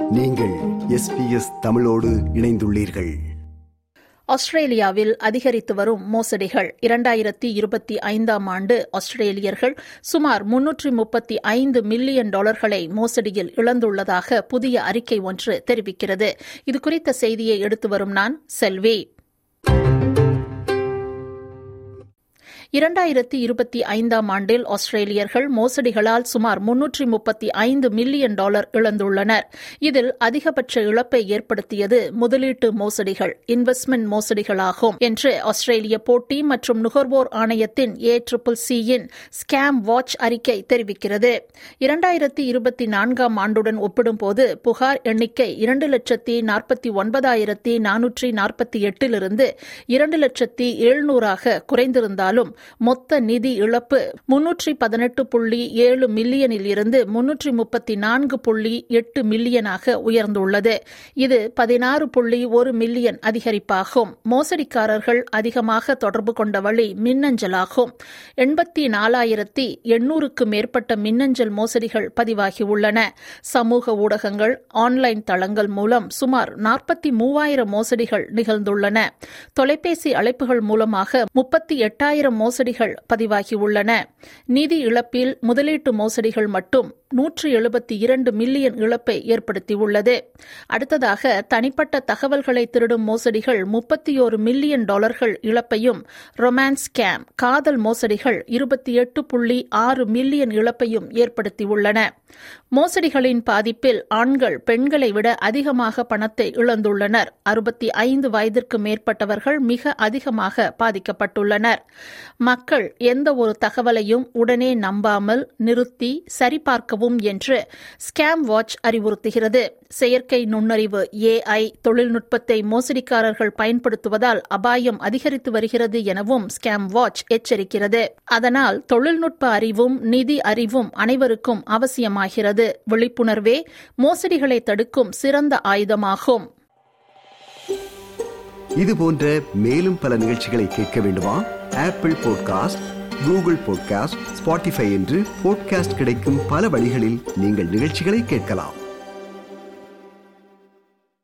நீங்கள் எஸ்பிஎஸ் தமிழோடு இணைந்துள்ளீர்கள் ஆஸ்திரேலியாவில் அதிகரித்து வரும் மோசடிகள் இரண்டாயிரத்தி இருபத்தி ஐந்தாம் ஆண்டு ஆஸ்திரேலியர்கள் சுமார் முன்னூற்றி முப்பத்தி ஐந்து மில்லியன் டாலர்களை மோசடியில் இழந்துள்ளதாக புதிய அறிக்கை ஒன்று தெரிவிக்கிறது இதுகுறித்த செய்தியை எடுத்து வரும் நான் செல்வி இரண்டாயிரத்தி இருபத்தி ஐந்தாம் ஆண்டில் ஆஸ்திரேலியர்கள் மோசடிகளால் சுமார் முன்னூற்றி முப்பத்தி ஐந்து மில்லியன் டாலர் இழந்துள்ளனர் இதில் அதிகபட்ச இழப்பை ஏற்படுத்தியது முதலீட்டு மோசடிகள் இன்வெஸ்ட்மெண்ட் மோசடிகளாகும் என்று ஆஸ்திரேலிய போட்டி மற்றும் நுகர்வோர் ஆணையத்தின் ஏ ட்ரிபிள் சியின் ஸ்கேம் வாட்ச் அறிக்கை தெரிவிக்கிறது இரண்டாயிரத்தி இருபத்தி நான்காம் ஆண்டுடன் ஒப்பிடும்போது புகார் எண்ணிக்கை இரண்டு லட்சத்தி நாற்பத்தி ஒன்பதாயிரத்தி நானூற்றி நாற்பத்தி எட்டிலிருந்து இரண்டு லட்சத்தி எழுநூறாக குறைந்திருந்தாலும் மொத்த நிதி இழப்பு முன்னூற்றி பதினெட்டு புள்ளி ஏழு மில்லியனில் இருந்து முன்னூற்றி முப்பத்தி நான்கு புள்ளி எட்டு மில்லியனாக உயர்ந்துள்ளது இது பதினாறு புள்ளி ஒரு மில்லியன் அதிகரிப்பாகும் மோசடிக்காரர்கள் அதிகமாக தொடர்பு கொண்ட வழி மின்னஞ்சலாகும் எண்பத்தி நாலாயிரத்தி எண்ணூறுக்கு மேற்பட்ட மின்னஞ்சல் மோசடிகள் பதிவாகியுள்ளன சமூக ஊடகங்கள் ஆன்லைன் தளங்கள் மூலம் சுமார் நாற்பத்தி மூவாயிரம் மோசடிகள் நிகழ்ந்துள்ளன தொலைபேசி அழைப்புகள் மூலமாக முப்பத்தி எட்டாயிரம் மோசடிகள் பதிவாகியுள்ளன நிதி இழப்பில் முதலீட்டு மோசடிகள் மட்டும் நூற்று எழுபத்தி இரண்டு மில்லியன் இழப்பை ஏற்படுத்தியுள்ளது அடுத்ததாக தனிப்பட்ட தகவல்களை திருடும் மோசடிகள் முப்பத்தி ஒரு மில்லியன் டாலர்கள் இழப்பையும் ரொமான்ஸ் ஸ்கேம் காதல் மோசடிகள் இருபத்தி எட்டு புள்ளி ஆறு மில்லியன் இழப்பையும் ஏற்படுத்தியுள்ளன மோசடிகளின் பாதிப்பில் ஆண்கள் பெண்களை விட அதிகமாக பணத்தை இழந்துள்ளனர் அறுபத்தி ஐந்து வயதிற்கு மேற்பட்டவர்கள் மிக அதிகமாக பாதிக்கப்பட்டுள்ளனர் மக்கள் எந்த ஒரு தகவலையும் உடனே நம்பாமல் நிறுத்தி சரிபார்க்கவும் என்று ஸ்கேம் வாட்ச் அறிவுறுத்துகிறது செயற்கை நுண்ணறிவு ஏஐ தொழில்நுட்பத்தை மோசடிக்காரர்கள் பயன்படுத்துவதால் அபாயம் அதிகரித்து வருகிறது எனவும் ஸ்கேம் வாட்ச் எச்சரிக்கிறது அதனால் தொழில்நுட்ப அறிவும் நிதி அறிவும் அனைவருக்கும் அவசியமாகிறது விழிப்புணர்வே மோசடிகளை தடுக்கும் சிறந்த ஆயுதமாகும் இது போன்ற மேலும் பல நிகழ்ச்சிகளை கேட்க வேண்டுமா Apple podcast Google podcast Spotify என்று பாட்காஸ்ட் கிடைக்கும் பல வழிகளில் நீங்கள் நிகழ்ச்சிகளை கேட்கலாம்